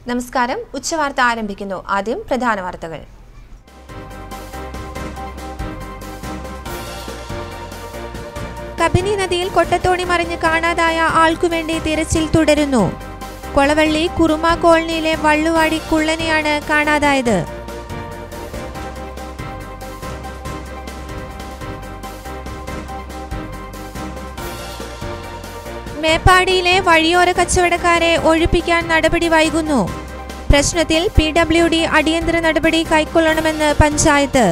നമസ്കാരം ഉച്ചവാർത്ത ആരംഭിക്കുന്നു ആദ്യം പ്രധാന വാർത്തകൾ കബിനി നദിയിൽ കൊട്ടത്തോണി മറിഞ്ഞ് കാണാതായ ആൾക്കുവേണ്ടി തിരച്ചിൽ തുടരുന്നു കൊളവള്ളി കുറുമ കോളനിയിലെ വള്ളുവാടി കുള്ളനെയാണ് കാണാതായത് മേപ്പാടിയിലെ വഴിയോര കച്ചവടക്കാരെ ഒഴിപ്പിക്കാൻ നടപടി വൈകുന്നു പ്രശ്നത്തിൽ പി ഡബ്ല്യു ഡി അടിയന്തര നടപടി കൈക്കൊള്ളണമെന്ന് പഞ്ചായത്ത്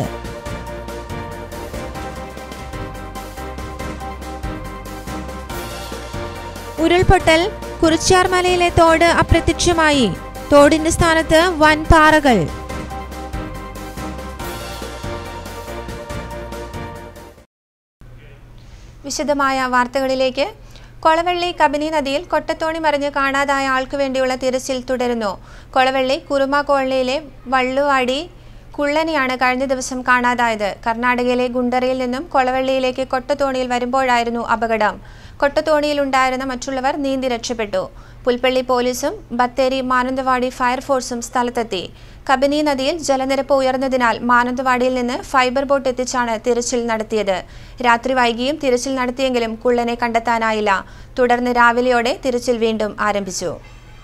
ഉരുൾപൊട്ടൽ കുറിച്യാർമലയിലെ തോട് അപ്രത്യക്ഷമായി തോടിന്റെ സ്ഥാനത്ത് വൻ പാറകൾ വിശദമായ വാർത്തകളിലേക്ക് കൊളവള്ളി കബനി നദിയിൽ കൊട്ടത്തോണി മറിഞ്ഞ് കാണാതായ ആൾക്കു വേണ്ടിയുള്ള തിരച്ചിൽ തുടരുന്നു കൊളവള്ളി കുറുമ കോളനിയിലെ വള്ളുവാടി കുള്ളനെയാണ് കഴിഞ്ഞ ദിവസം കാണാതായത് കർണാടകയിലെ ഗുണ്ടറയിൽ നിന്നും കൊളവള്ളിയിലേക്ക് കൊട്ടത്തോണിയിൽ വരുമ്പോഴായിരുന്നു അപകടം കൊട്ടത്തോണിയിലുണ്ടായിരുന്ന മറ്റുള്ളവർ നീന്തി രക്ഷപ്പെട്ടു പുൽപ്പള്ളി പോലീസും ബത്തേരി മാനന്തവാടി ഫയർഫോഴ്സും സ്ഥലത്തെത്തി കബനി നദിയിൽ ജലനിരപ്പ് ഉയർന്നതിനാൽ മാനന്തവാടിയിൽ നിന്ന് ഫൈബർ ബോട്ട് എത്തിച്ചാണ് തിരച്ചിൽ നടത്തിയത് രാത്രി വൈകിയും തിരച്ചിൽ നടത്തിയെങ്കിലും കുള്ളനെ കണ്ടെത്താനായില്ല തുടർന്ന് രാവിലെയോടെ തിരച്ചിൽ വീണ്ടും ആരംഭിച്ചു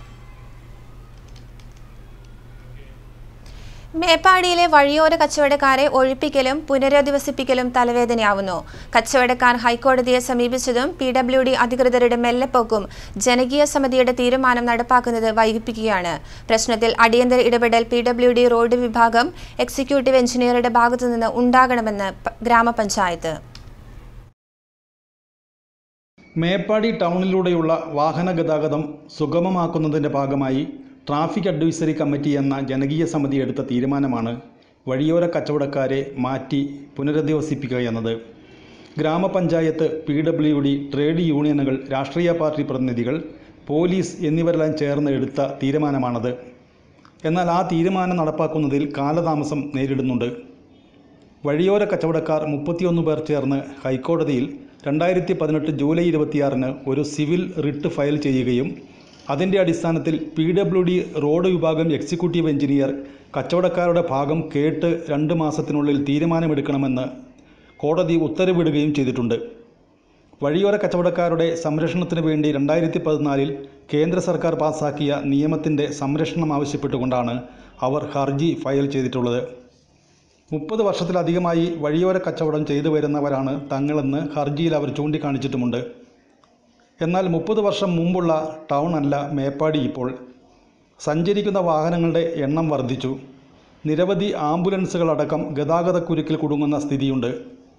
മേപ്പാടിയിലെ വഴിയോര കച്ചവടക്കാരെ ഒഴിപ്പിക്കലും പുനരധിവസിപ്പിക്കലും തലവേദനയാവുന്നു കച്ചവടക്കാർ ഹൈക്കോടതിയെ സമീപിച്ചതും പി ഡബ്ല്യു ഡി അധികൃതരുടെ മെല്ലെപ്പോക്കും ജനകീയ സമിതിയുടെ തീരുമാനം നടപ്പാക്കുന്നത് വൈകിപ്പിക്കുകയാണ് പ്രശ്നത്തിൽ അടിയന്തര ഇടപെടൽ പി ഡബ്ല്യു ഡി റോഡ് വിഭാഗം എക്സിക്യൂട്ടീവ് എഞ്ചിനീയറുടെ ഭാഗത്തുനിന്ന് ഉണ്ടാകണമെന്ന് പ- ഗ്രാമപഞ്ചായത്ത് മേപ്പാടി ടൗണിലൂടെയുള്ള വാഹന ഗതാഗതം സുഗമമാക്കുന്നതിൻ്റെ ഭാഗമായി ട്രാഫിക് അഡ്വൈസറി കമ്മിറ്റി എന്ന ജനകീയ സമിതി എടുത്ത തീരുമാനമാണ് വഴിയോര കച്ചവടക്കാരെ മാറ്റി പുനരധിവസിപ്പിക്കുക എന്നത് ഗ്രാമപഞ്ചായത്ത് പി ഡബ്ല്യു ഡി ട്രേഡ് യൂണിയനുകൾ രാഷ്ട്രീയ പാർട്ടി പ്രതിനിധികൾ പോലീസ് എന്നിവരെല്ലാം ചേർന്ന് എടുത്ത തീരുമാനമാണത് എന്നാൽ ആ തീരുമാനം നടപ്പാക്കുന്നതിൽ കാലതാമസം നേരിടുന്നുണ്ട് വഴിയോര കച്ചവടക്കാർ മുപ്പത്തിയൊന്ന് പേർ ചേർന്ന് ഹൈക്കോടതിയിൽ രണ്ടായിരത്തി പതിനെട്ട് ജൂലൈ ഇരുപത്തിയാറിന് ഒരു സിവിൽ റിട്ട് ഫയൽ ചെയ്യുകയും അതിൻ്റെ അടിസ്ഥാനത്തിൽ പി ഡബ്ല്യു ഡി റോഡ് വിഭാഗം എക്സിക്യൂട്ടീവ് എഞ്ചിനീയർ കച്ചവടക്കാരുടെ ഭാഗം കേട്ട് രണ്ട് മാസത്തിനുള്ളിൽ തീരുമാനമെടുക്കണമെന്ന് കോടതി ഉത്തരവിടുകയും ചെയ്തിട്ടുണ്ട് വഴിയോര കച്ചവടക്കാരുടെ സംരക്ഷണത്തിന് വേണ്ടി രണ്ടായിരത്തി പതിനാലിൽ കേന്ദ്ര സർക്കാർ പാസാക്കിയ നിയമത്തിൻ്റെ സംരക്ഷണം ആവശ്യപ്പെട്ടുകൊണ്ടാണ് അവർ ഹർജി ഫയൽ ചെയ്തിട്ടുള്ളത് മുപ്പത് വർഷത്തിലധികമായി വഴിയോര കച്ചവടം ചെയ്തു വരുന്നവരാണ് തങ്ങളെന്ന് ഹർജിയിൽ അവർ ചൂണ്ടിക്കാണിച്ചിട്ടുമുണ്ട് എന്നാൽ മുപ്പത് വർഷം മുമ്പുള്ള ടൗൺ അല്ല മേപ്പാടി ഇപ്പോൾ സഞ്ചരിക്കുന്ന വാഹനങ്ങളുടെ എണ്ണം വർദ്ധിച്ചു നിരവധി ആംബുലൻസുകളടക്കം ഗതാഗതക്കുരുക്കിൽ കുടുങ്ങുന്ന സ്ഥിതിയുണ്ട്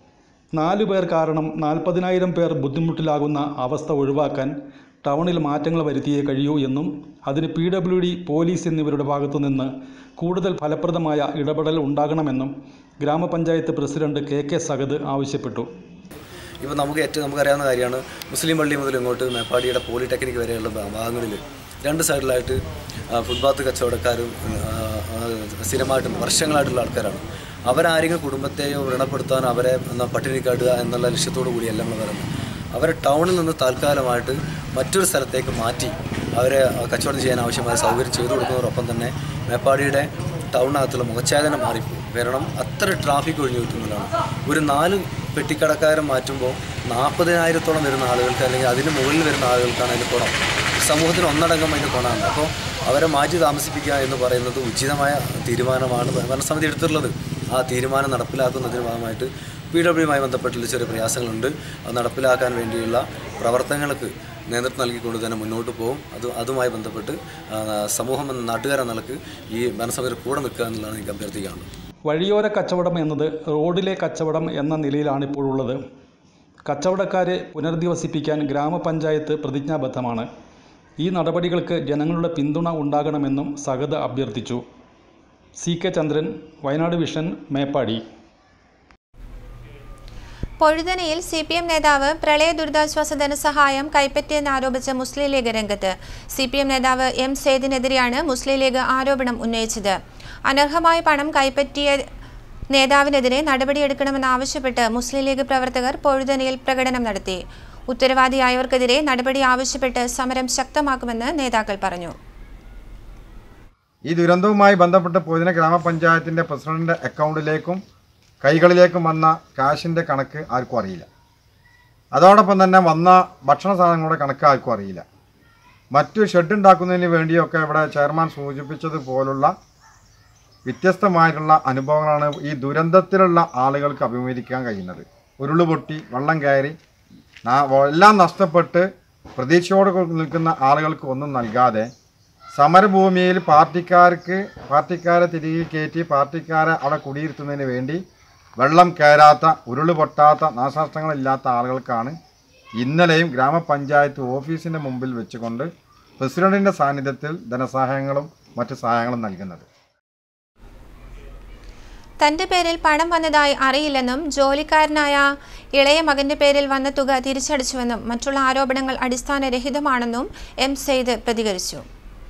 നാലു പേർ കാരണം നാൽപ്പതിനായിരം പേർ ബുദ്ധിമുട്ടിലാകുന്ന അവസ്ഥ ഒഴിവാക്കാൻ ടൗണിൽ മാറ്റങ്ങൾ വരുത്തിയേ കഴിയൂ എന്നും അതിന് പി ഡബ്ല്യു ഡി പോലീസ് എന്നിവരുടെ ഭാഗത്തു നിന്ന് കൂടുതൽ ഫലപ്രദമായ ഇടപെടൽ ഉണ്ടാകണമെന്നും ഗ്രാമപഞ്ചായത്ത് പ്രസിഡന്റ് കെ കെ സഗത് ആവശ്യപ്പെട്ടു ഇപ്പോൾ നമുക്ക് ഏറ്റവും നമുക്കറിയാവുന്ന കാര്യമാണ് മുസ്ലിം പള്ളി മുതൽ ഇങ്ങോട്ട് മേപ്പാടിയുടെ പോളിടെക്നിക് വരെയുള്ള ഭാ- ഭാഗങ്ങളിൽ രണ്ട് സൈഡിലായിട്ട് ആ, ഫുട്പാത്ത് കച്ചവടക്കാരും ആ, ആ, സ്ഥിരമായിട്ടും വർഷങ്ങളായിട്ടുള്ള ആൾക്കാരാണ് അവരാരെങ്കിലും കുടുംബത്തെയോ വ്രണപ്പെടുത്താൻ അവരെ എന്നാ പട്ടിണി കാട്ടുക എന്നുള്ള ലക്ഷ്യത്തോടു കൂടിയല്ല നമ്മൾ പറയുന്നത് അവരെ ടൗണിൽ നിന്ന് താൽക്കാലമായിട്ട് മറ്റൊരു സ്ഥലത്തേക്ക് മാറ്റി അവരെ ആ, കച്ചവടം ചെയ്യാൻ ആവശ്യമായ സൗകര്യം ചെയ്തു കൊടുക്കുന്നതോടൊപ്പം തന്നെ മേപ്പാടിയുടെ ടൗണിനകത്തുള്ള മുഖച്ഛായന മാറിപ്പോകും കാരണം അത്ര ട്രാഫിക് ഒഴിഞ്ഞു കിട്ടുന്നതാണ് ഒരു നാല് പെട്ടിക്കടക്കാരെ മാറ്റുമ്പോൾ നാൽപ്പതിനായിരത്തോളം വരുന്ന ആളുകൾക്ക് അല്ലെങ്കിൽ അതിന് മുകളിൽ വരുന്ന ആളുകൾക്കാണ് അതിന് ഗുണം സമൂഹത്തിന് ഒന്നടങ്കം അതിൻ്റെ ഗുണമാണ് അപ്പോൾ അവരെ മാറ്റി താമസിപ്പിക്കുക എന്ന് പറയുന്നത് ഉചിതമായ തീരുമാനമാണ് ഭരണസമിതി എടുത്തിട്ടുള്ളത് ആ തീരുമാനം നടപ്പിലാക്കുന്നതിന് ഭാഗമായിട്ട് പി ഡബ്ല്യുമായി ബന്ധപ്പെട്ടുള്ള ചെറിയ പ്രയാസങ്ങളുണ്ട് അത് നടപ്പിലാക്കാൻ വേണ്ടിയുള്ള പ്രവർത്തനങ്ങൾക്ക് നേതൃത്വം നൽകിക്കൊണ്ട് തന്നെ മുന്നോട്ട് പോകും അത് അതുമായി ബന്ധപ്പെട്ട് ആ, സമൂഹം എന്ന നാട്ടുകാരെന്ന നിലക്ക് ഈ ഭരണസമിതിയുടെ കൂടെ നിൽക്കുക എന്നുള്ളതാണ് എനിക്ക് അഭ്യർത്ഥിക്കാനുള്ളത് വഴിയോര കച്ചവടം എന്നത് റോഡിലെ കച്ചവടം എന്ന നിലയിലാണ് ഇപ്പോഴുള്ളത് കച്ചവടക്കാരെ പുനരധിവസിപ്പിക്കാൻ ഗ്രാമപഞ്ചായത്ത് പ്രതിജ്ഞാബദ്ധമാണ് ഈ നടപടികൾക്ക് ജനങ്ങളുടെ പിന്തുണ ഉണ്ടാകണമെന്നും സഗത് അഭ്യർത്ഥിച്ചു C K Chandran Wayanad vision Meppadi പൊഴുതനയിൽ സി പി എം നേതാവ് പ്രളയ ദുരിതാശ്വാസ ധനസഹായം കൈപ്പറ്റിയെന്നാരോപിച്ച് മുസ്ലിം ലീഗ് രംഗത്ത് സി പി എം നേതാവ് എം സെയ്ദിനെതിരെയാണ് മുസ്ലിം ലീഗ് ആരോപണം ഉന്നയിച്ചത് അനർഹമായ പണം കൈപ്പറ്റിയ നേതാവിനെതിരെ നടപടിയെടുക്കണമെന്നാവശ്യപ്പെട്ട് മുസ്ലിം ലീഗ് പ്രവർത്തകർ പൊഴുതനയിൽ പ്രകടനം നടത്തി ഉത്തരവാദിയായവർക്കെതിരെ നടപടി ആവശ്യപ്പെട്ട് സമരം ശക്തമാക്കുമെന്ന് നേതാക്കൾ പറഞ്ഞു ഈ ദുരന്തവുമായി ബന്ധപ്പെട്ട് പൊതിന ഗ്രാമപഞ്ചായത്തിൻ്റെ പ്രസിഡന്റിൻ്റെ അക്കൗണ്ടിലേക്കും കൈകളിലേക്കും വന്ന കാശിൻ്റെ കണക്ക് ആർക്കും അറിയില്ല അതോടൊപ്പം തന്നെ വന്ന ഭക്ഷണ സാധനങ്ങളുടെ കണക്ക് ആർക്കും അറിയില്ല മറ്റു ഷെഡ് ഉണ്ടാക്കുന്നതിന് വേണ്ടിയൊക്കെ ഇവിടെ ചെയർമാൻ സൂചിപ്പിച്ചതുപോലുള്ള വ്യത്യസ്തമായിട്ടുള്ള അനുഭവങ്ങളാണ് ഈ ദുരന്തത്തിലുള്ള ആളുകൾക്ക് അഭിമുഖീകരിക്കാൻ കഴിയുന്നത് ഉരുളുപൊട്ടി വെള്ളം കയറി നാ- എല്ലാം നഷ്ടപ്പെട്ട് പ്രതീക്ഷയോടെ നിൽക്കുന്ന ആളുകൾക്ക് ഒന്നും നൽകാതെ സമരഭൂമിയിൽ പാർട്ടിക്കാർക്ക് പാർട്ടിക്കാരെ തിരികെ കയറ്റി പാർട്ടിക്കാരെ അവിടെ കുടിയിരുത്തുന്നതിന് വേണ്ടി വെള്ളം കയറാത്ത ഉരുള് പൊട്ടാത്ത നാശനഷ്ടങ്ങളില്ലാത്ത ആളുകൾക്കാണ് ഇന്നലെയും ഗ്രാമപഞ്ചായത്ത് ഓഫീസിൻ്റെ മുമ്പിൽ വെച്ചുകൊണ്ട് പ്രസിഡന്റിൻ്റെ സാന്നിധ്യത്തിൽ ധനസഹായങ്ങളും മറ്റു സഹായങ്ങളും നൽകുന്നത് തന്റെ പേരിൽ പണം വന്നതായി അറിയില്ലെന്നും ജോലിക്കാരനായ ഇളയ മകന്റെ പേരിൽ വന്ന തുക തിരിച്ചടിച്ചുവെന്നും മറ്റുള്ള ആരോപണങ്ങൾ അടിസ്ഥാനരഹിതമാണെന്നും എം സെയ്ദ് പ്രതികരിച്ചു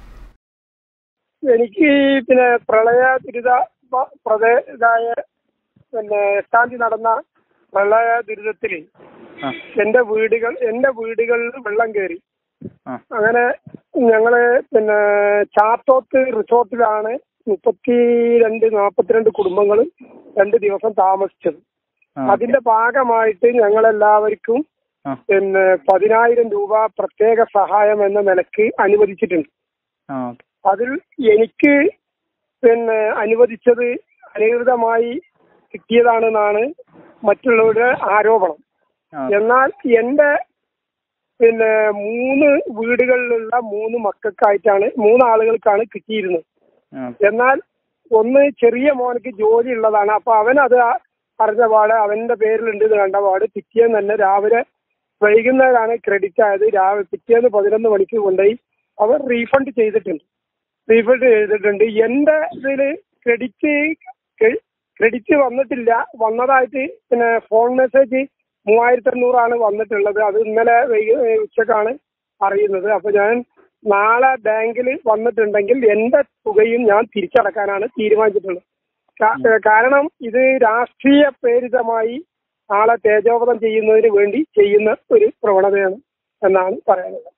എനിക്ക് പിന്നെ പ്രളയ ദുരിത പ- പ്രദേ- ഇതായ പിന്നെ എട്ടാം തീയതി നടന്ന പ്രളയ ദുരിതത്തില് എന്റെ വീടുകൾ എന്റെ വീടുകളിൽ വെള്ളം കയറി അങ്ങനെ ഞങ്ങള് പിന്നെ ചാത്തോത്ത് റിസോർട്ടിലാണ് മുപ്പത്തിരണ്ട് നാപ്പത്തിരണ്ട് കുടുംബങ്ങൾ രണ്ട് ദിവസം താമസിച്ചത് അതിന്റെ ഭാഗമായിട്ട് ഞങ്ങളെല്ലാവർക്കും പിന്നെ പതിനായിരം രൂപ പ്രത്യേക സഹായം എന്ന നിലക്ക് അനുവദിച്ചിട്ടുണ്ട് അതിൽ എനിക്ക് പിന്നെ അനുവദിച്ചത് അനധികൃതമായി കിട്ടിയതാണെന്നാണ് മറ്റുള്ളവരുടെ ആരോപണം എന്നാൽ എന്റെ പിന്നെ മൂന്ന് വീടുകളിലുള്ള മൂന്ന് മക്കൾക്കായിട്ടാണ് മൂന്ന് ആളുകൾക്കാണ് കിട്ടിയിരുന്നത് എന്നാൽ ഒന്ന് ചെറിയ മോനക്ക് ജോലി ഉള്ളതാണ് അപ്പൊ അവൻ അത് അറിഞ്ഞ പാട് അവന്റെ പേരിലുണ്ട് എന്ന് കണ്ട പാട് പിറ്റേന്ന് തന്നെ രാവിലെ വൈകുന്നേരമാണ് ക്രെഡിറ്റ് ആയത് രാവിലെ പിറ്റേന്ന് പതിനൊന്ന് മണിക്ക് കൊണ്ടുപോയി അവർ റീഫണ്ട് ചെയ്തിട്ടുണ്ട് റീഫണ്ട് ചെയ്തിട്ടുണ്ട് എന്റെ ഇതില് ക്രെഡിറ്റ് ക്രെഡിറ്റ് വന്നിട്ടില്ല വന്നതായിട്ട് പിന്നെ ഫോൺ മെസ്സേജ് മൂവായിരത്തി അഞ്ഞൂറാണ് വന്നിട്ടുള്ളത് അത് ഇന്നലെ വൈകി- ഉച്ചക്കാണ് അറിയുന്നത് അപ്പൊ ഞാൻ നാളെ ബാങ്കിൽ വന്നിട്ടുണ്ടെങ്കിൽ എന്റെ തുകയും ഞാൻ തിരിച്ചടക്കാനാണ് തീരുമാനിച്ചിട്ടുള്ളത് കാ- കാരണം ഇത് രാഷ്ട്രീയ പ്രേരിതമായി ആളെ തേജോവധം ചെയ്യുന്നതിന് വേണ്ടി ചെയ്യുന്ന ഒരു പ്രവണതയാണ് എന്നാണ് പറയാനുള്ളത്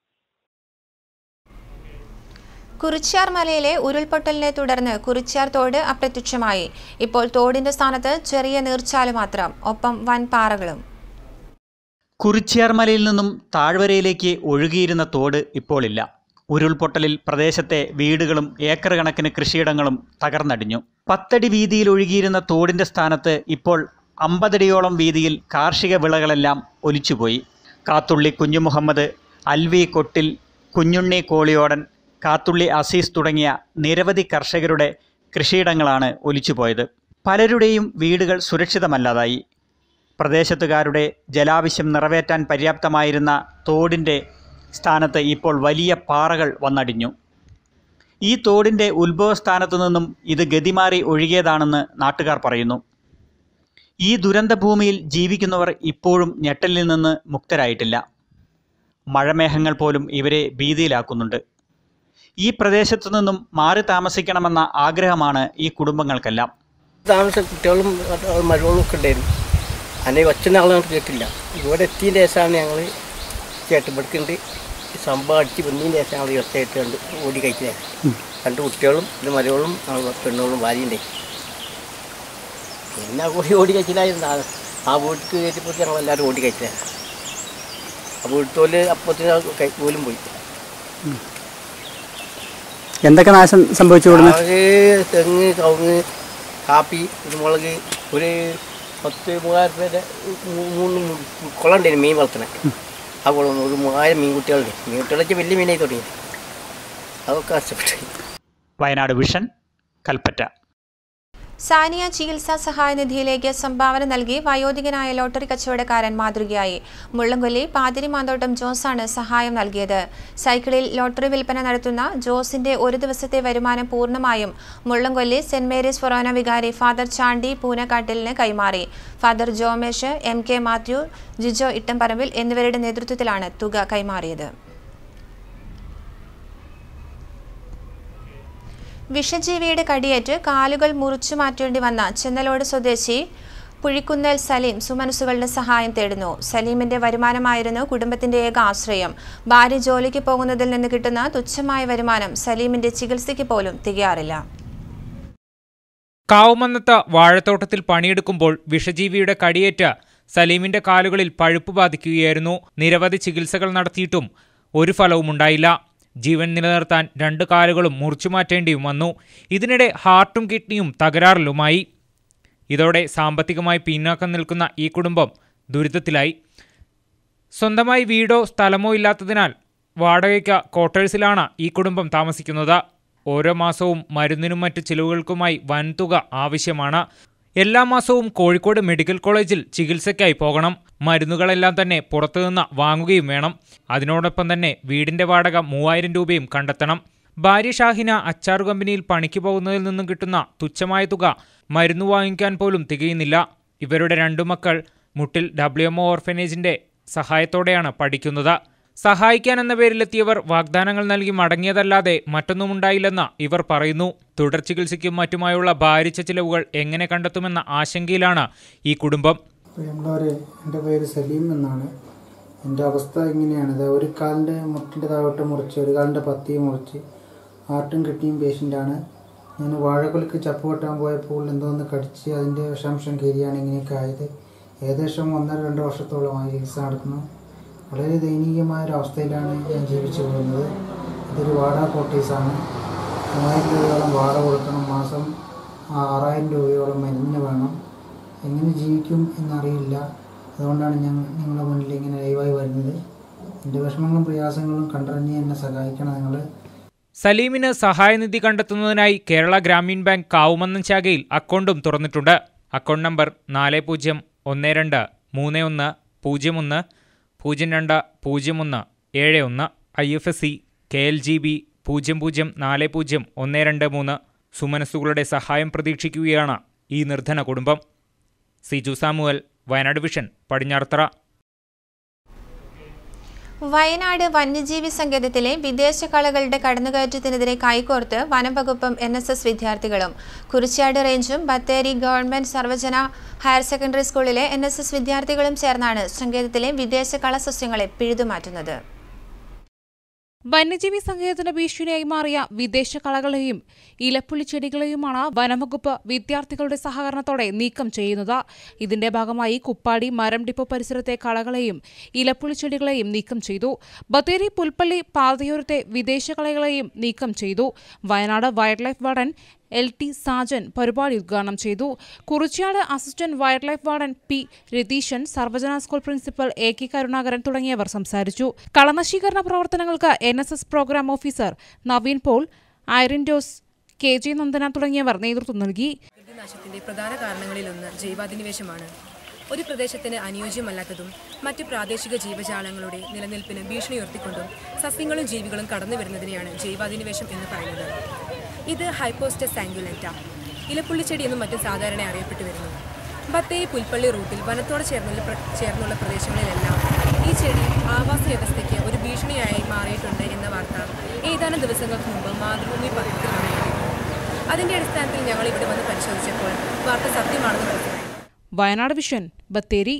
കുറിച്യാർ മലയിലെ ഉരുൾപൊട്ടലിനെ തുടർന്ന് കുറിച്യാർ തോട് അപ്രത്യക്ഷമായി ഇപ്പോൾ തോടിന്റെ സ്ഥാനത്ത് ചെറിയ നീർച്ചാല് മാത്രം ഒപ്പം വൻ പാറകളും കുറിച്യാർമലയിൽ നിന്നും താഴ്വരയിലേക്ക് ഒഴുകിയിരുന്ന തോട് ഇപ്പോളില്ല ഉരുൾപൊട്ടലിൽ പ്രദേശത്തെ വീടുകളും ഏക്കർ കണക്കിന് കൃഷിയിടങ്ങളും തകർന്നടിഞ്ഞു പത്തടി വീതിയിൽ ഒഴുകിയിരുന്ന തോടിൻ്റെ സ്ഥാനത്ത് ഇപ്പോൾ അമ്പതടിയോളം വീതിയിൽ കാർഷിക വിളകളെല്ലാം ഒലിച്ചുപോയി കാത്തുള്ളി കുഞ്ഞുമുഹമ്മദ് അൽവി കൊട്ടിൽ കുഞ്ഞുണ്ണി കോളിയോടൻ കാത്തുള്ളി അസീസ് തുടങ്ങിയ നിരവധി കർഷകരുടെ കൃഷിയിടങ്ങളാണ് ഒലിച്ചുപോയത് പലരുടെയും വീടുകൾ സുരക്ഷിതമല്ലാതായി പ്രദേശത്തുകാരുടെ ജലാവശ്യം നിറവേറ്റാൻ പര്യാപ്തമായിരുന്ന തോടിൻ്റെ സ്ഥാനത്ത് ഇപ്പോൾ വലിയ പാറകൾ വന്നടിഞ്ഞു ഈ തോടിൻ്റെ ഉത്ഭവസ്ഥാനത്തു നിന്നും ഇത് ഗതിമാറി ഒഴുകിയതാണെന്ന് നാട്ടുകാർ പറയുന്നു ഈ ദുരന്തഭൂമിയിൽ ജീവിക്കുന്നവർ ഇപ്പോഴും ഞെട്ടലിൽ നിന്ന് മുക്തരായിട്ടില്ല മഴമേഘങ്ങൾ പോലും ഇവരെ ഭീതിയിലാക്കുന്നുണ്ട് ഈ പ്രദേശത്തു നിന്നും മാറി താമസിക്കണമെന്ന ആഗ്രഹമാണ് ഈ കുടുംബങ്ങൾക്കെല്ലാം താമസ കുട്ടികളും മഴകളും ഒക്കെ ഉണ്ടായിരുന്നു അതിനെ ഒച്ച നാളും കേട്ടില്ല ഇവിടെ എത്തിയതിൻ്റെ ശേഷമാണ് ഞങ്ങൾ ചേട്ടുപടുക്കുണ്ട് സംഭവം അടിച്ച് വന്നതിന് ശേഷം ഞങ്ങൾ ഒച്ചയായിട്ട് കണ്ട് ഓടി കഴിച്ചില്ലേ രണ്ട് കുട്ടികളും ഒരു മരകളും പെണ്ണുകളും ഭാര്യയുണ്ടേ പിന്നെ കൂടി ഓടി കഴിച്ചില്ലായിരുന്നു ആ- ആ വീട്ടിൽ കയറ്റിപ്പോൾ ഞങ്ങളെല്ലാവരും ഓടി കഴിച്ചില്ല ആ വീട്ടിൽ അപ്പത്തിന് കൈ പോലും പോയി എന്തൊക്കെ നാശം സംഭവിച്ചു ഇവിടുന്ന് അത് തെങ്ങ് കവുങ്ങ് കാപ്പി കുരുമുളക് ഒരു പത്ത് മൂവായിരം രൂപയുടെ മൂന്ന് കുളം ഉണ്ടായിരുന്നു മീൻ വളർത്തണേ ആ കുളം ഒരു മൂവായിരം മീൻകുട്ടികളുണ്ട് മീൻകുട്ടികളൊക്കെ വലിയ മീനായി തുടങ്ങി അതൊക്കെ നഷ്ടപ്പെട്ടു വയനാട് വിഷൻ കൽപ്പറ്റ സാനിയ ചികിത്സാ സഹായ നിധിയിലേക്ക് സംഭാവന നൽകി വയോധികനായ ലോട്ടറി കച്ചവടക്കാരൻ മാതൃകയായി മുള്ളംകൊല്ലി പാതിരി മാന്തോട്ടം ജോസാണ് സഹായം നൽകിയത് സൈക്കിളിൽ ലോട്ടറി വിൽപ്പന നടത്തുന്ന ജോസിന്റെ ഒരു ദിവസത്തെ വരുമാനം പൂർണ്ണമായും മുള്ളംകൊല്ലി സെന്റ് മേരീസ് ഫൊറോന വികാരി ഫാദർ ചാണ്ടി പൂനക്കാട്ടിലിന് കൈമാറി father Jomesh M K Mathew Jijo ഇട്ടംപറമ്പിൽ എന്നിവരുടെ നേതൃത്വത്തിലാണ് തുക കൈമാറിയത് വിഷജീവിയുടെ കടിയേറ്റ് കാലുകൾ മുറിച്ചു മാറ്റേണ്ടി വന്ന ചെന്നലോട് സ്വദേശി പുഴിക്കുന്നേൽ സലീം സുമനസുകളുടെ സഹായം തേടുന്നു സലീമിന്റെ വരുമാനമായിരുന്നു കുടുംബത്തിന്റെ ഏക ആശ്രയം ഭാര്യ ജോലിക്ക് പോകുന്നതിൽ നിന്ന് കിട്ടുന്ന തുച്ഛമായ വരുമാനം സലീമിന്റെ ചികിത്സയ്ക്ക് പോലും തികയാറില്ല കാവുമന്നത്ത് വാഴത്തോട്ടത്തിൽ പണിയെടുക്കുമ്പോൾ വിഷജീവിയുടെ കടിയേറ്റ് സലീമിന്റെ കാലുകളിൽ പഴുപ്പ് ബാധിക്കുകയായിരുന്നു നിരവധി ചികിത്സകൾ നടത്തിയിട്ടും ഒരു ഫലവുമുണ്ടായില്ല ജീവൻ നിലനിർത്താൻ രണ്ട് കാലുകളും മുറിച്ചുമാറ്റേണ്ടിയും വന്നു ഇതിനിടെ ഹാർട്ടും കിഡ്നിയും തകരാറിലുമായി ഇതോടെ സാമ്പത്തികമായി പിന്നാക്കം നിൽക്കുന്ന ഈ കുടുംബം ദുരിതത്തിലായി സ്വന്തമായി വീടോ സ്ഥലമോ ഇല്ലാത്തതിനാൽ വാടകയ്ക്ക് ക്വാർട്ടേഴ്സിലാണ് ഈ കുടുംബം താമസിക്കുന്നത് ഓരോ മാസവും മരുന്നിനും മറ്റ് ചിലവുകൾക്കുമായി വൻതുക ആവശ്യമാണ് എല്ലാ മാസവും കോഴിക്കോട് മെഡിക്കൽ കോളേജിൽ ചികിത്സയ്ക്കായി പോകണം മരുന്നുകളെല്ലാം തന്നെ പുറത്തുനിന്ന് വാങ്ങുകയും വേണം അതിനോടൊപ്പം തന്നെ വീടിന്റെ വാടക മൂവായിരം രൂപയും കണ്ടെത്തണം ഭാര്യ ഷാഹിന അച്ചാർ കമ്പനിയിൽ പണിക്ക് പോകുന്നതിൽ നിന്നും കിട്ടുന്ന തുച്ഛമായ തുക മരുന്ന് വാങ്ങിക്കാൻ പോലും തികയുന്നില്ല ഇവരുടെ രണ്ടു മക്കൾ മുട്ടിൽ ഡബ്ല്യു എം ഓർഫനേജിന്റെ സഹായത്തോടെയാണ് പഠിക്കുന്നത് സഹായിക്കാൻ എന്ന പേരിലെത്തിയവർ വാഗ്ദാനങ്ങൾ നൽകി മടങ്ങിയതല്ലാതെ മറ്റൊന്നുമുണ്ടായില്ലെന്ന് ഇവർ പറയുന്നു തുടർ ചികിത്സയ്ക്കും മറ്റുമായുള്ള ഭാരിച്ച ചിലവുകൾ എങ്ങനെ കണ്ടെത്തുമെന്ന ആശങ്കയിലാണ് ഈ കുടുംബം പ്രിയമുള്ളവരെ എൻ്റെ പേര് സലീം എന്നാണ് എൻ്റെ അവസ്ഥ ഇങ്ങനെയാണ് ഇത് ഒരു കാലിൻ്റെ മുട്ടിൻ്റെ താഴോട്ട് മുറിച്ച് ഒരു കാലിൻ്റെ പത്തി മുറിച്ച് ഹാർട്ടും കിഡ്നിയും പേഷ്യൻ്റാണ് ഞാൻ വാഴക്കൊലക്ക് ചപ്പ് വെട്ടാൻ പോയപ്പോൾ എന്തോന്ന് കടിച്ച് അതിൻ്റെ വിഷാംശം കയറിയാണ് ഇങ്ങനെയൊക്കെ ആയത് ഏകദേശം ഒന്നര രണ്ട് വർഷത്തോളമായി ചികിത്സ നടക്കുന്നു വളരെ ദയനീയമായ ഒരു അവസ്ഥയിലാണ് ഞാൻ ജീവിച്ചു പോകുന്നത് ഇതൊരു വാടക കോട്ടേഴ്സാണ് മൂവായിരം രൂപയോളം വാടക കൊടുക്കണം മാസം ആറായിരം രൂപയോളം മരുന്നിന് വേണം എങ്ങനെ ജീവിക്കും എന്നറിയില്ല അതുകൊണ്ടാണ് ഞങ്ങൾ നിങ്ങളുടെ മുന്നിൽ ഇങ്ങനെ ലൈവായി വരുന്നത് എൻ്റെ വിഷമങ്ങളും പ്രയാസങ്ങളും കണ്ടറിഞ്ഞ് എന്നെ സഹായിക്കണം നിങ്ങൾ സലീമിന് സഹായനിധി കണ്ടെത്തുന്നതിനായി കേരള ഗ്രാമീൺ ബാങ്ക് കാവുമന്നം ശാഖയിൽ അക്കൗണ്ടും തുറന്നിട്ടുണ്ട് അക്കൗണ്ട് നമ്പർ നാല് പൂജ്യം ഒന്ന് രണ്ട് മൂന്ന് ഒന്ന് പൂജ്യം ഒന്ന് പൂജ്യം രണ്ട് പൂജ്യം ഒന്ന് ഏഴ് ഒന്ന് I F S C K L G B പൂജ്യം പൂജ്യം നാല് പൂജ്യം ഒന്ന് രണ്ട് മൂന്ന് സുമനസ്സുകളുടെ സഹായം പ്രതീക്ഷിക്കുകയാണ് ഈ നിർധന കുടുംബം സിജു സാമുവൽ വയനാട് വിഷൻ പടിഞ്ഞാറത്തറ വയനാട് വന്യജീവി സങ്കേതത്തിലെ വിദേശ കളകളുടെ കടന്നുകയറ്റത്തിനെതിരെ കൈകോർത്ത് വനംവകുപ്പും എൻ എസ് എസ് വിദ്യാർത്ഥികളും കുറിച്യാട് റേഞ്ചും Bathery government Sarvajana higher secondary സ്കൂളിലെ എൻ എസ് എസ് വിദ്യാർത്ഥികളും ചേർന്നാണ് സങ്കേതത്തിലെ വിദേശ കളസസ്യങ്ങളെ പിഴുതുമാറ്റുന്നത് വന്യജീവി സങ്കേതത്തിന് ഭീഷണിയായി മാറിയ വിദേശ കളകളെയും ഇലപ്പുള്ളി ചെടികളെയുമാണ് വനംവകുപ്പ് വിദ്യാർത്ഥികളുടെ സഹകരണത്തോടെ നീക്കം ചെയ്യുന്നത് ഇതിന്റെ ഭാഗമായി കുപ്പാടി മരം ഡിപ്പോ പരിസരത്തെ കളകളെയും ഇലപ്പുള്ളി ചെടികളെയും നീക്കം ചെയ്തു ബത്തേരി പുൽപ്പള്ളി പാതയോരത്തെ വിദേശ കളകളെയും നീക്കം ചെയ്തു Wayanad wildlife warden L T Sajan പരിപാടി ഉദ്ഘാടനം ചെയ്തു Kurichiad assistant wildlife warden P Ratheeshan Sarvajana school principal A K Karunakaran തുടങ്ങിയവർ സംസാരിച്ചു കളനശീകരണ പ്രവർത്തനങ്ങൾക്ക് N S S program officer Naveen Paul ഐറിൻഡോസ് കെ ജെ നന്ദന തുടങ്ങിയവർ നേതൃത്വം നൽകി നാശത്തിന്റെ പ്രധാന കാരണങ്ങളിലൊന്ന് ജൈവാധിനിവേശമാണ് ഒരു പ്രദേശത്തിന് അനുയോജ്യമല്ലാത്തതും മറ്റ് പ്രാദേശിക ജീവജാലങ്ങളുടെ നിലനിൽപ്പിന് ഭീഷണി ഉയർത്തിക്കൊണ്ടും സസ്യങ്ങളും ജീവികളും കടന്നു വരുന്നതിനെയാണ് ജൈവാധിനിവേശം എന്ന് പറയുന്നത് ഇത് ഹൈപ്പോസ്റ്റസ് സാങ്കുലറ്റ ഇലപ്പുള്ളിച്ചെടി എന്നും മറ്റും സാധാരണ അറിയപ്പെട്ടു വരുന്നു ബത്തേരി പുൽപ്പള്ളി റൂട്ടിൽ വനത്തോട് ചേർന്നുള്ള പ്ര- ചേർന്നുള്ള പ്രദേശങ്ങളിലെല്ലാം ഈ ചെടി ആവാസ വ്യവസ്ഥയ്ക്ക് ഒരു ഭീഷണിയായി മാറിയിട്ടുണ്ട് എന്ന വാർത്ത ഏതാനും ദിവസങ്ങൾക്ക് മുമ്പ് മാതൃഭൂമി പത്രത്തിൽ വന്നിരുന്നു അതിന്റെ അടിസ്ഥാനത്തിൽ ഞങ്ങൾ ഇവിടെ വന്ന് പരിശോധിച്ചപ്പോൾ വാർത്ത സത്യമാണെന്ന് മനസ്സിലായി വയനാട് വിഷൻ ബത്തേരി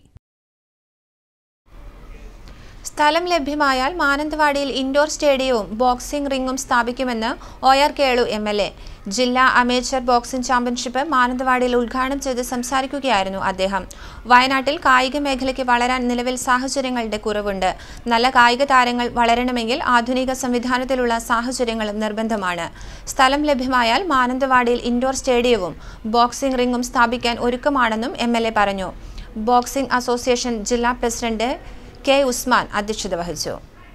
സ്ഥലം ലഭ്യമായാൽ മാനന്തവാടിയിൽ ഇൻഡോർ സ്റ്റേഡിയവും ബോക്സിംഗ് റിംഗും സ്ഥാപിക്കുമെന്ന് O R Kelu M L A ജില്ലാ അമേച്ചർ ബോക്സിംഗ് ചാമ്പ്യൻഷിപ്പ് മാനന്തവാടിയിൽ ഉദ്ഘാടനം ചെയ്ത് സംസാരിക്കുകയായിരുന്നു അദ്ദേഹം വയനാട്ടിൽ കായിക മേഖലയ്ക്ക് വളരാൻ നിലവിൽ സാഹചര്യങ്ങളുടെ കുറവുണ്ട് നല്ല കായിക താരങ്ങൾ വളരണമെങ്കിൽ ആധുനിക സംവിധാനത്തിലുള്ള സാഹചര്യങ്ങളും നിർബന്ധമാണ് സ്ഥലം ലഭ്യമായാൽ മാനന്തവാടിയിൽ ഇൻഡോർ സ്റ്റേഡിയവും ബോക്സിംഗ് റിംഗും സ്ഥാപിക്കാൻ ഒരുക്കമാണെന്നും എം പറഞ്ഞു ബോക്സിംഗ് അസോസിയേഷൻ ജില്ലാ പ്രസിഡന്റ് കെ ഉസ്മാൻ അധ്യക്ഷത വഹിച്ചു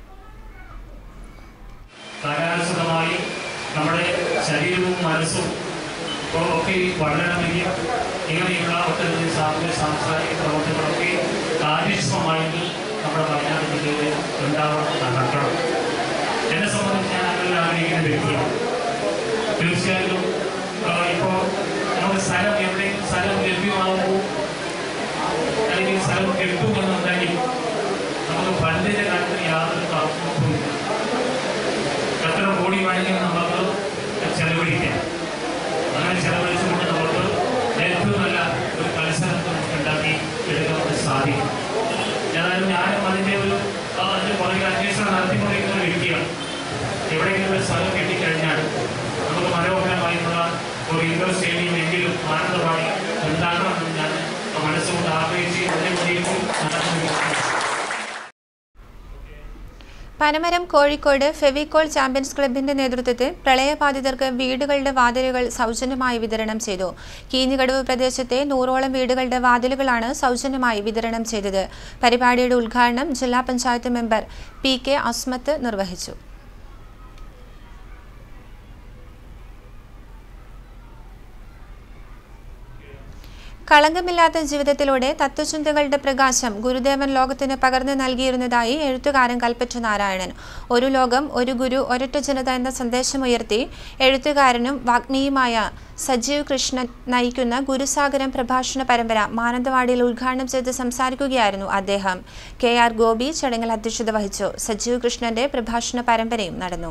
കാലാനുസൃതമായി നമ്മുടെ ശരീരവും മനസ്സും ഒക്കെ വളരണമെങ്കിൽ ഇങ്ങനെയുള്ള ഒട്ടനവധി സാമൂഹ്യ സാംസ്കാരിക പ്രവർത്തനങ്ങളൊക്കെ കാര്യക്ഷമമായി നമ്മുടെ വയനാട് ജില്ലയിൽ ഉണ്ടാവണം നടക്കണം എന്നെ സംബന്ധിച്ച് ഞാൻ അങ്ങനെ ആഗ്രഹിക്കുന്ന വ്യക്തിയാണ് തീർച്ചയായിട്ടും ഇപ്പോൾ നമ്മുടെ സ്ഥലം എവിടെയും സ്ഥലം ലഭ്യമാകുമ്പോൾ അല്ലെങ്കിൽ സ്ഥലം കിട്ടുമെന്നുണ്ടെങ്കിൽ നമുക്ക് ഫണ്ടിന്റെ കാര്യത്തിൽ യാതൊരു തർക്കവും എത്ര കോടി വേണമെങ്കിലും നമുക്ക് ചെലവഴിക്കാം അങ്ങനെ ചെലവഴിച്ചുകൊണ്ട് നമുക്ക് ഏറ്റവും നല്ല ഒരു മത്സരം നമുക്ക് എവിടെയെങ്കിലും ഒരു സ്ഥലം കിട്ടിക്കഴിഞ്ഞാൽ നമുക്ക് മനോഹരമായിട്ടുള്ള ഒരു ഇൻഡോർ സ്റ്റേഡിയം എങ്കിലും മാനന്തവാടി ഉണ്ടാകണമെന്ന് ഞാൻ മനസ്സുകൊണ്ട് ആഗ്രഹിച്ച് അതിനെ വേണ്ടിയിട്ട് നടന്നു പനമരം കോഴിക്കോട് ഫെവിക്കോൾ ചാമ്പ്യൻസ് ക്ലബിന്റെ നേതൃത്വത്തിൽ പ്രളയബാധിതർക്ക് വീടുകളുടെ വാതിലുകൾ സൗജന്യമായി വിതരണം ചെയ്തു കീഞ്ഞുകടവ് പ്രദേശത്തെ നൂറോളം വീടുകളുടെ വാതിലുകളാണ് സൗജന്യമായി വിതരണം ചെയ്തത് പരിപാടിയുടെ ഉദ്ഘാടനം ജില്ലാ panchayat member P K Asmath നിർവഹിച്ചു കളങ്കമില്ലാത്ത ജീവിതത്തിലൂടെ തത്വചിന്തകളുടെ പ്രകാശം ഗുരുദേവൻ ലോകത്തിന് പകർന്നു നൽകിയിരുന്നതായി എഴുത്തുകാരൻ കൽപ്പറ്റ നാരായണൻ ഒരു ലോകം ഒരു ഗുരു ഒരൊറ്റ ജനത എന്ന സന്ദേശമുയർത്തി എഴുത്തുകാരനും വാഗ്മിയുമായ സജീവ് കൃഷ്ണൻ നയിക്കുന്ന ഗുരുസാഗരം പ്രഭാഷണ പരമ്പര മാനന്തവാടിയിൽ ഉദ്ഘാടനം ചെയ്ത് സംസാരിക്കുകയായിരുന്നു അദ്ദേഹം കെ ആർ ഗോപി ചടങ്ങിൽ അധ്യക്ഷത വഹിച്ചു സജീവ് കൃഷ്ണന്റെ പ്രഭാഷണ പരമ്പരയും നടന്നു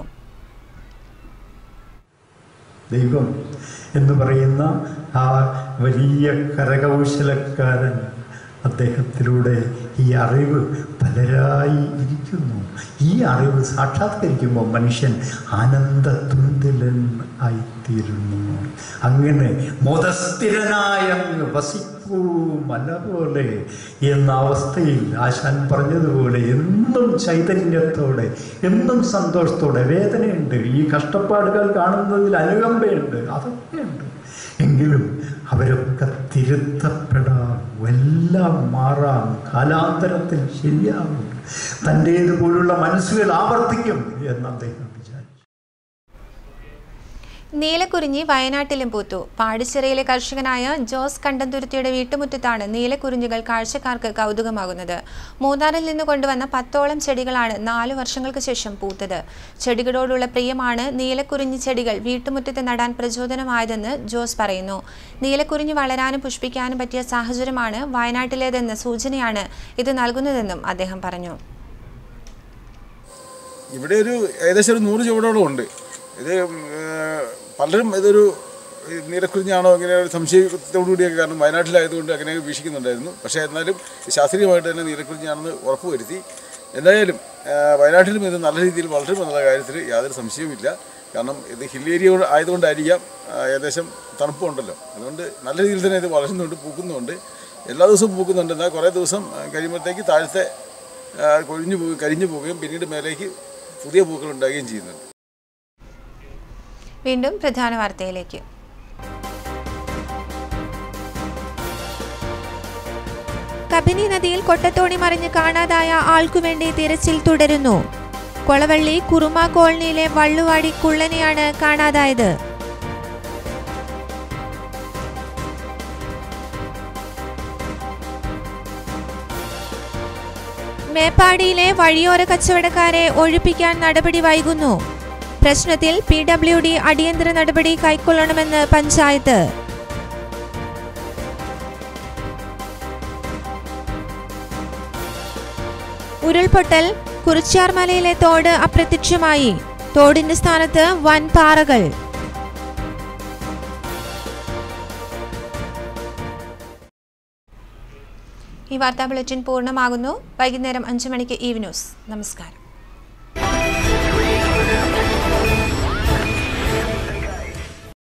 ദൈവം എന്ന് പറയുന്ന ആ വലിയ കരകൗശലക്കാരൻ അദ്ദേഹത്തിലൂടെ ഈ അറിവ് പലരായി ഇരിക്കുന്നു ഈ അറിവ് സാക്ഷാത്കരിക്കുമ്പോൾ മനുഷ്യൻ ആനന്ദതുന്തിലൻ ആയിത്തീരുന്നു അങ്ങനെ മോദസ്ഥിരനായ അങ്ങ് വസിക്കൂ മല പോലെ എന്ന അവസ്ഥയിൽ ആശാൻ പറഞ്ഞതുപോലെ എന്നും ചൈതന്യത്തോടെ എന്നും സന്തോഷത്തോടെ വേദനയുണ്ട് ഈ കഷ്ടപ്പാടുകൾ കാണുന്നതിൽ അനുകമ്പയുണ്ട് അതൊക്കെയുണ്ട് എങ്കിലും അവരൊക്കെ തിരുത്തപ്പെടാം എല്ലാം മാറാം കാലാന്തരത്തിൽ ശരിയാകും തൻ്റേതുപോലുള്ള മനസ്സുകൾ ആവർത്തിക്കും എന്ന് അദ്ദേഹം നീലക്കുറിഞ്ഞി വയനാട്ടിലും പൂത്തു പാടിച്ചിറയിലെ കർഷകനായ ജോസ് കണ്ടന്തുരുത്തിയുടെ വീട്ടുമുറ്റത്താണ് നീലക്കുറിഞ്ഞികൾ കാഴ്ചക്കാർക്ക് കൗതുകമാകുന്നത് മൂന്നാറിൽ നിന്ന് കൊണ്ടുവന്ന പത്തോളം ചെടികളാണ് നാലു വർഷങ്ങൾക്ക് ശേഷം പൂത്തത് ചെടികളോടുള്ള പ്രിയമാണ് നീലക്കുറിഞ്ഞി ചെടികൾ വീട്ടുമുറ്റത്ത് നടാൻ പ്രചോദനമായതെന്ന് ജോസ് പറയുന്നു നീലക്കുറിഞ്ഞി വളരാനും പുഷ്പിക്കാനും പറ്റിയ സാഹചര്യമാണ് വയനാട്ടിലേതെന്ന സൂചനയാണ് ഇത് നൽകുന്നതെന്നും അദ്ദേഹം പറഞ്ഞു ഇവിടെ ഒരു ഏകദേശം ഒരു നൂറ് ചുവടോളം ഉണ്ട് ഇത് ഏർ, പലരും ഇതൊരു ഈ നീലക്കുറിഞ്ഞാണോ ഇങ്ങനെ ഒരു സംശയത്തോടുകൂടിയൊക്കെ കാരണം വയനാട്ടിലായതുകൊണ്ട് അങ്ങനെ വീക്ഷിക്കുന്നുണ്ടായിരുന്നു പക്ഷേ എന്നാലും ശാസ്ത്രീയമായിട്ട് തന്നെ നീലക്കുറിഞ്ഞാണെന്ന് ഉറപ്പുവരുത്തി എന്തായാലും ഏർ, വയനാട്ടിലും ഇത് നല്ല രീതിയിൽ വളരുമെന്നുള്ള കാര്യത്തിൽ യാതൊരു സംശയവുമില്ല കാരണം ഇത് ഹിൽ ഏരിയ ആയതുകൊണ്ടായിരിക്കാം ആ, ഏകദേശം തണുപ്പുണ്ടല്ലോ അതുകൊണ്ട് നല്ല രീതിയിൽ തന്നെ ഇത് വളരുന്നുണ്ട് പൂക്കുന്നുണ്ട് എല്ലാ ദിവസവും പൂക്കുന്നുണ്ട് എന്നാൽ കുറേ ദിവസം ആ, കഴിയുമ്പോഴത്തേക്ക് താഴത്തെ ആ, കൊഴിഞ്ഞു പോകുകയും കരിഞ്ഞു പോവുകയും പിന്നീട് മേലേക്ക് പുതിയ പൂക്കൾ ഉണ്ടാകുകയും ചെയ്യുന്നുണ്ട് വീണ്ടും പ്രധാന വാർത്തയിലേക്ക് കബിനി നദിയിൽ കൊട്ടത്തോണി മറിഞ്ഞ് കാണാതായ ആൾക്കുവേണ്ടി തിരച്ചിൽ തുടരുന്നു കൊളവള്ളി കുറുമ കോളനിയിലെ വള്ളുവാടി കുള്ളനെയാണ് കാണാതായത് മേപ്പാടിയിലെ വഴിയോര കച്ചവടക്കാരെ ഒഴിപ്പിക്കാൻ നടപടി വൈകുന്നു പ്രശ്നത്തിൽ പി ഡബ്ല്യു ഡി അടിയന്തര നടപടി കൈക്കൊള്ളണമെന്ന് പഞ്ചായത്ത് ഉരുൾപൊട്ടൽ കുറിച്യാർമലയിലെ തോട് അപ്രത്യക്ഷമായി തോടിന്റെ സ്ഥാനത്ത് വൻ പാറകൾ ഈ വാർത്താ ബുള്ളറ്റിൻ പൂർണ്ണമാകുന്നു വൈകുന്നേരം അഞ്ചു മണിക്ക് ഈവ് ന്യൂസ് നമസ്കാരം